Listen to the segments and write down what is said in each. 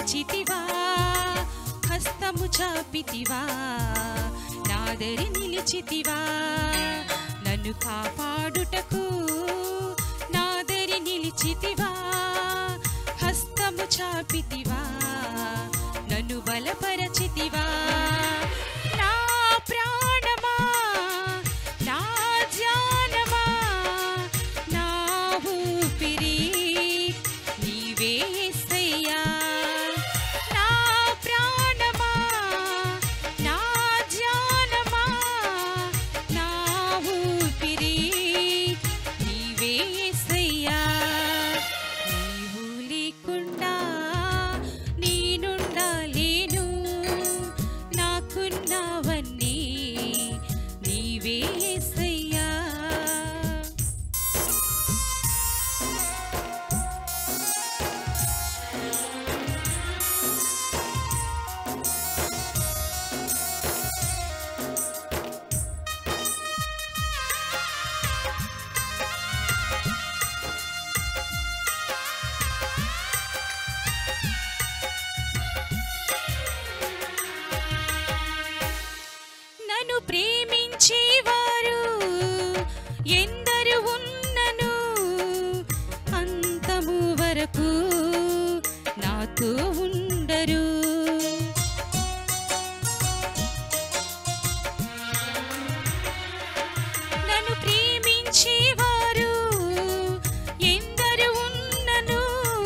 నిలిచితివా హస్తము చాపితివా నాదరి నిలిచితివా నన్ను కాపాడుటకు నాదరి నిలిచితివా హస్తము చాపితివా నన్ను బలపరచితివా నా ప్రాణమా నా ధ్యానమా నా ఊపిరి నీవే యేసయ్యా నా ప్రాణమా నా ధ్యానమా నా ఊపిరి నీవే యేసయ్యా నీవు లేకుండా నేనుండలేను నాకున్నవన్నీ నీవే యేసయ్యా నన్ను ప్రేమించేవారు ఎందరు ఉన్నను అంతము వరకు నాతో ఉండరు నన్ను ప్రేమించేవారు ఎందరు ఉన్నను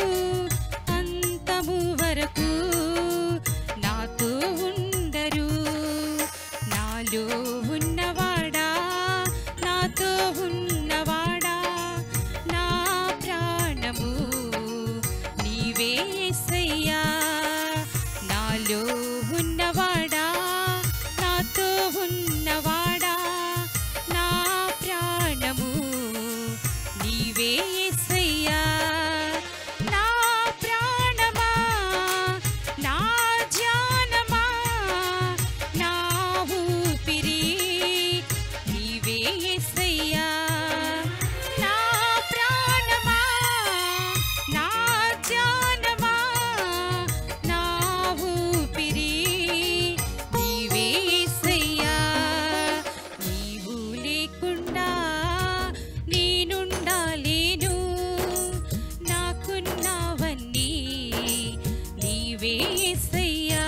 అంతము వరకు నాతో ఉండరు నాలో ఉన్నవాడా నాతో ఉన్నవాడా నా ప్రాణము నీవే యేసయ్యా నాలో ఉన్నవాడా నాతో ఉన్నవాడా నా ప్రాణము నీవే యేసయ్యా నా ప్రాణమా నా ధ్యానమా నా ఊపిరి నీవే యేసయ్యా నా ప్రాణమా నా ధ్యానమా నా ఊపిరి నీవే యేసయ్యా నీవు లేకుండా నేనుండాలేను నాకున్నవన్నీ నీవే యేసయ్యా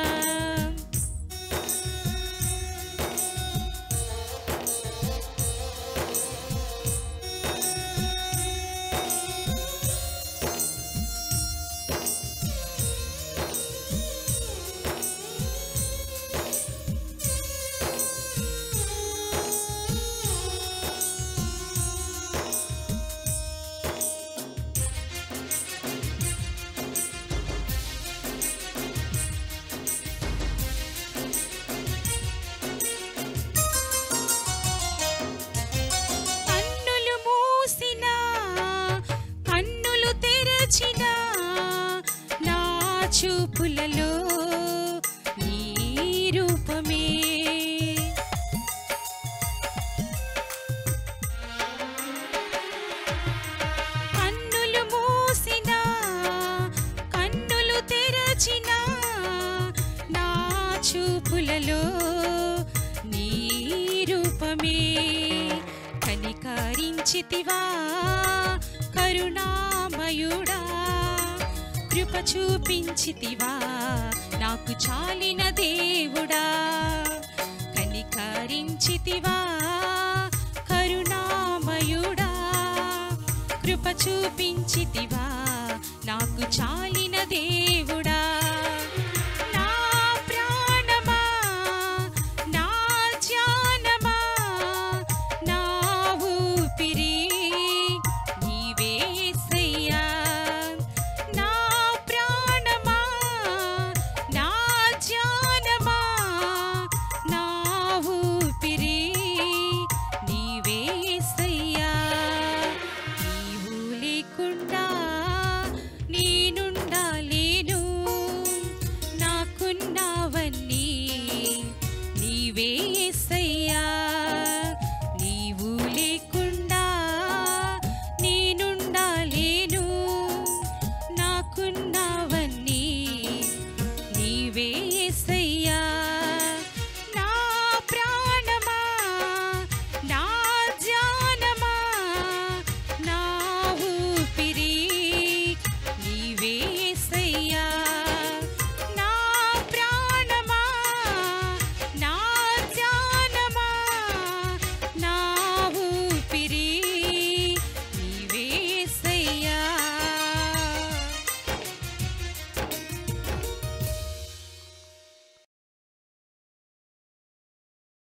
కన్నులు మూసిన కన్నులు తెరచిన నా చూపులలో నీ రూపమే కన్నులు మూసిన కన్నులు తెరచిన నా చూపులలో నీ రూపమే కనికరించితివా కరుణామయుడా కృప చూపించితివా నాకు చాలిన దేవుడా కనికరించితివా కరుణామయుడా కృప చూపించితివా నాకు చాలిన